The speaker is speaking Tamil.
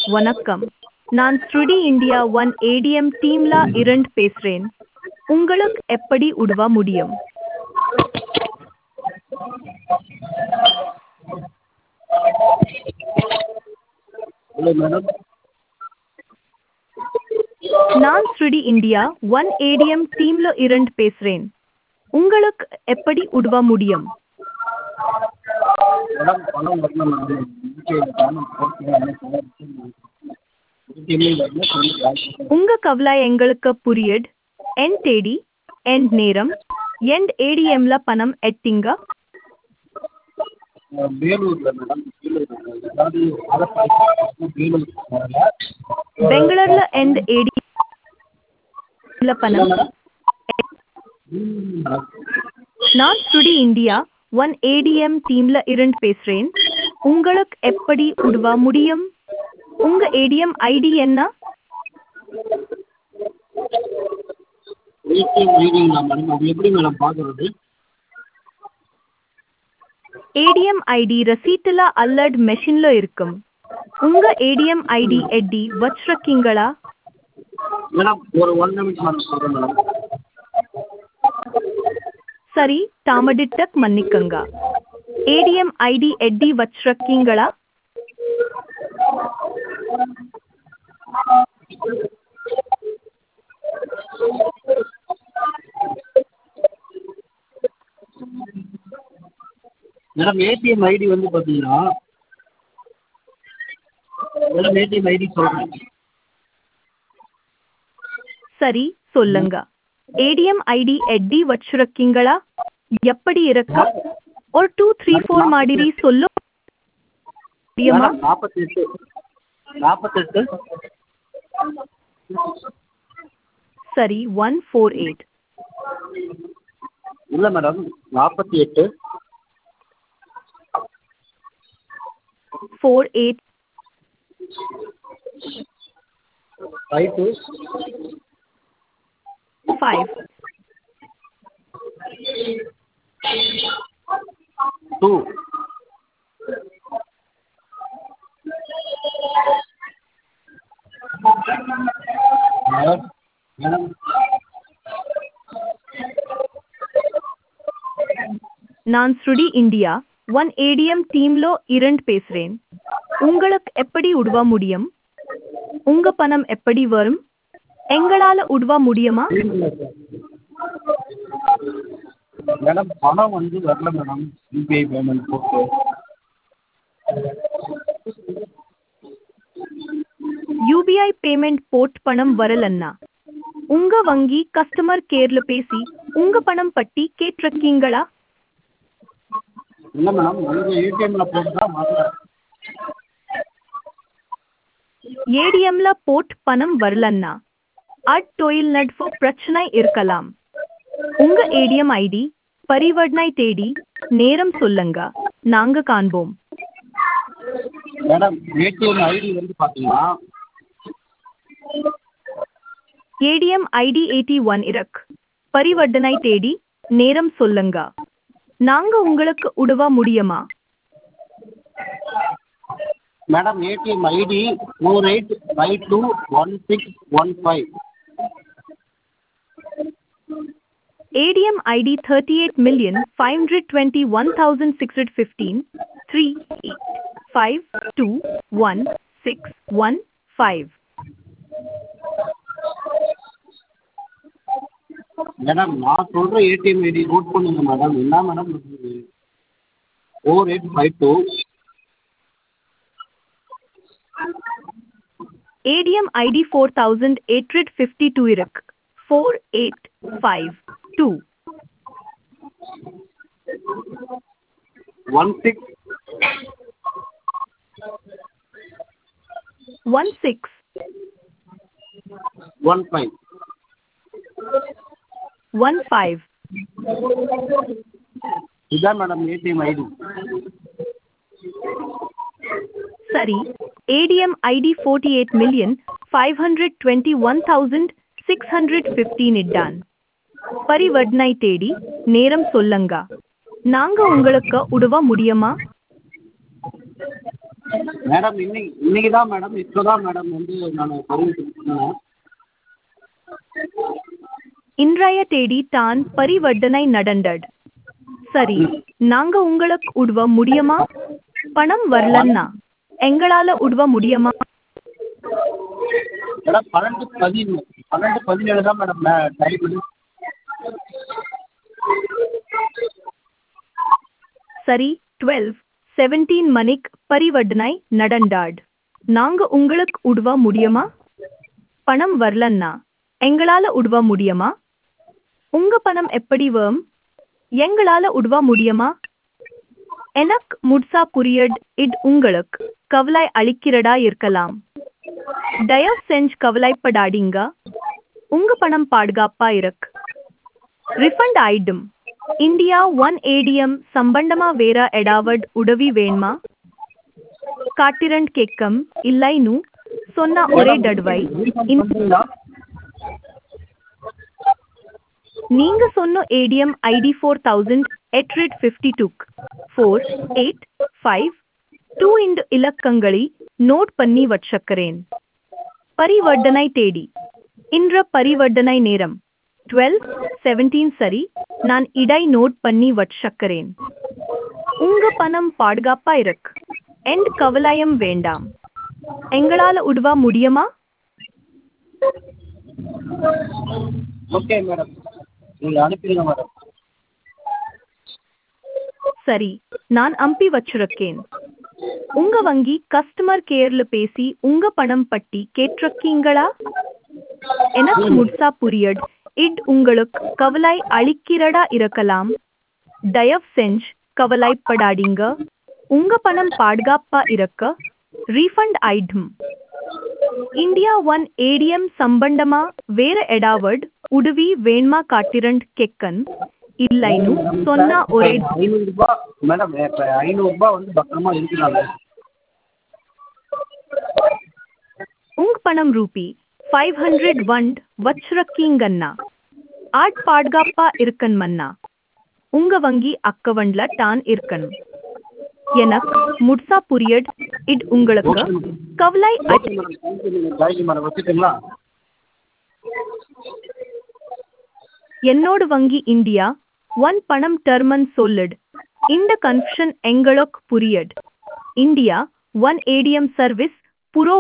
வணக்கம் நான் ஸ்ருடி இந்தியா ஒன் ஏடிஎம் டீம்ல இருந்து பேசுறேன் உங்களுக்கு எப்படி உதவ முடியும் ஹலோ மேடம் நான் ஸ்ருடி இந்தியா ஒன் ஏடிஎம் டீம்ல இருந்து பேசுறேன் உங்களுக்கு எப்படி உதவ முடியும் மேடம் பணம் வரணும் மேடம் யூபிஐ பணம் போட்டு ஏடிஎம்லேயும் வரல சொல்லி கால் உங்க கவலை எங்களுக்கு புரியுது என் தேடி என் நேரம் என் ஏடிஎம்ல பணம் எட்டிங்க வேலூரில் மேடம் வேலூர் அதாவது ஆலப்பாடி வேலூர் வரல பெங்களூர்ல எந்த ஏடிஎம்ல பணம் ம், நான் ஸ்ருடி இந்தியா ஒன் ஏடிஎம் டீம்ல இருந்து பேசுறேன் உங்களுக்கு எப்படி உதவ முடியும் உங்க ஏடிஎம் ஐடி என்ன ஏடிஎம் ரீடிங்களா மேடம் அது எப்படி மேடம் பார்க்குறது ஏடிஎம் ஐடி ரசீட்டுல அல்லட் மெஷின்ல இருக்கும் உங்க ஏடிஎம் ஐடி எட்டி வச்சிருக்கீங்களா மேடம் ஒரு ஒன் நிமிஷம் நான் சொல்கிறேன் மேடம் சரி தாமடிட்டக் மன்னிக்கங்க ஏடிஎம் ஐடி எட்டி வச்சிருக்கீங்களா மேடம் ஏடிஎம் ஐடி வந்து பார்த்தீங்கன்னா மேடம் ஏடிஎம் ஐடி சொல்கிறேன் சரி சொல்லுங்க ஏடிஎம் ஐடி எட்டி வச்சிருக்கீங்களா எப்படி இருக்க ஒரு டூ த்ரீ ஃபோர் ಮಾಡಿರಿ சொல்லு முடியுமா மேடம் நாற்பத்தெட்டு நாற்பத்தெட்டு சரி ஒன் ஃபோர் எயிட் இல்லை மேடம் நாற்பத்தி எட்டு four eight five two five two madam madam நான் ஸ்ருடி இந்தியா ஒன் ஏடிஎம் டீம்ல இருந்து பேசுறேன் உங்களுக்கு எப்படி உதவ முடியும் உங்க பணம் எப்படி வரும் எங்களால உதவ முடியுமா மேடம் பணம் வந்து வரல மேடம் யூபிஐ பேமெண்ட் போட்டு யூபிஐ பேமெண்ட் போட் பணம் வரலன்னா உங்க வங்கி கஸ்டமர் கேர்ல பேசி உங்க பணம் பட்டி கேட்டிருக்கீங்களா இல்லை மேடம் உங்கள் ஏடிஎம்மில் போட்டு தான் வரல ஏடிஎம்ல போட் பணம் வரலன்னா அட்டொயில் நட்பு பிரச்சனை இருக்கலாம் உங்க ஏடிஎம் ஐடி பரிவர்த்தனை தேடி நேரம் சொல்லுங்க நாங்க காண்போம் மேடம் ஏடிஎம் ஐடி வந்து பார்த்தீங்கன்னா ஏடிஎம் ஐடி எயிட்டி ஒன் இருக்கு பரிவர்த்தனை தேடி நேரம் சொல்லுங்க நாங்க உங்களுக்கு உதவ முடியுமா madam ATM ID four eight five two one six one five ADM ID 38,521,615 3852115. Madam நான் சொல்கிற ஏடிஎம் ஐடி நோட் பண்ணுங்க மேடம் என்ன மேடம் இருக்குது four eight five two ADM ID 4,852 இருக்கு 4852 ஒன் சிக்ஸ் 16 ஒன் ஃபைவ் 15 இதான் மேடம் ஏடிஎம் ஐடி சரி ADM ID 48,521,615 இட்டான் பரிவர்த்தனை தேடி நேரம் சொல்லுங்க நாங்க உங்களுக்கு உதவ முடியுமா மேடம் இன்னைக்கு இன்னைக்கு தான் மேடம் இப்போ தான் மேடம் வந்து நான் பரிவர்த்தனை பண்ணேன் இன்றைய தேதி தான் பரிவர்த்தனை நடந்தது சரி நாங்க உங்களுக்கு உதவ முடியுமா பணம் வரலன்னா எங்களால உதவ முடியுமா மேடம் பன்னெண்டு பதினேழு பன்னெண்டு பதினேழு தான் மேடம் டைம் சரி டுவெல் செவன்டீன் மணிக்கு பரிவர்த்தனை நடந்தாடு நாங்க உங்களுக்கு உதவ முடியுமா பணம் வரலன்னா எங்களால உதவ முடியுமா உங்க பணம் எப்படி வரும் எங்களால உதவ முடியுமா எனக்கு முட்சா புரியட் இது உங்களுக்கு கவலை அளிக்கிறதா இருக்கலாம் தயவு செஞ்சு கவலைப்படாதீங்க உங்க பணம் பாதுகாப்பா இருக்கு ரிஃபண்ட் ஆயிடும் இந்தியா ஒன் ஏடிஎம் சம்பந்தமா வேற எடாவட் உதவி வேணுமா காட்டிரண்ட் கேக்கம் இல்லைன்னு சொன்ன ஒரே தடவை இந்த பண்ணுறீங்களா நீங்க சொன்ன ATM ID four thousand eight ரேட் fifty two four eight five two இந்த இலக்கங்களை நோட் பண்ணி வச்சுக்கிறேன் பரிவர்த்தனை தேடி இன்ற பரிவர்த்தனை நேரம் டுவெல் செவன்டீன் சரி நான் இடை நோட் பண்ணி வச்சுக்கிறேன் உங்க பணம் பாதுகாப்பா இருக்கு எந்த கவலையும் வேண்டாம் எங்களால உதவ முடியுமா ஓகே மேடம் நீங்கள் அனுப்பிடுங்க மேடம் சரி நான் அம்பி வச்சிருக்கேன் உங்க வங்கி கஸ்டமர் கேர்ல பேசி உங்க பணம் பட்டி கேட்டிருக்கீங்களா எனக்கு முட்சா புரியட் இட் உங்களுக்கு கவலை அளிக்கிறதா இருக்கலாம் தயவு செஞ்சு கவலைப்படாதீங்க உங்க பணம் பாதுகாப்பா இருக்க ரீஃபண்ட் ஆயிடும் இந்தியா ஒன் ஏடிஎம் சம்பந்தமா வேற எடாவட் உதவி வேண்மா காட்டிரண்ட் கெக்கன் இல்லைன்னு சொன்னா ஒரே ஐநூறுரூபா மேடம் இப்போ ஐநூறுரூபா வந்து பத்திரமா இருக்கிறாங்க உங்க பணம் ரூபி ஃபைவ் ஹண்ட்ரட் வண்ட் வச்சிருக்கீங்கண்ணா ஆட் பாதுகாப்பா இருக்கணுமண்ணா உங்க வங்கி அக்கவண்ட்ல தான் இருக்கணும் எனக்கு முட்சா புரியட் இது உங்களுக்கு கவலை அ- okay madam thank you madam thank you madam வச்சுட்டுங்களா என்னோட வங்கி இந்தியா ஒன் பணம் டர்மன் சொல்லிடு இந்த கன்ஃபியூஷன் எங்களுக்கு புரியட் India one ATM service pro